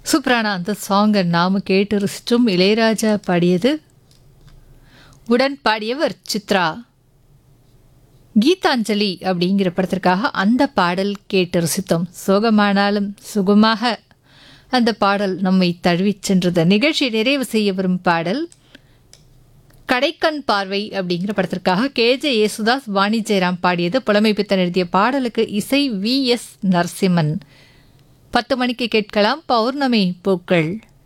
சூப்பரான அந்த சாங்கை நாம கேட்டு ரசிச்சோம் இளையராஜா பாடியது உடன் பாடியவர் சித்ரா கீதாஞ்சலி அப்படிங்கிற படத்திற்காக அந்த பாடல் கேட்டு ரசித்தோம் சோகமானாலும் சுகமாக அந்த பாடல் நம்மை தழுவிச் சென்றது நிகழ்ச்சி நிறைவு செய்ய வரும் பாடல் கடைக்கண் பார்வை அப்படிங்கிற படத்திற்காக கேஜே யேசுதாஸ் வாணி ஜெயராம் பாடியது புலமைப்பித்தன் எழுதிய பாடலுக்கு இசை வி எஸ் நரசிம்மன் பத்து மணிக்கு கேட்கலாம் பௌர்ணமி பூக்கள்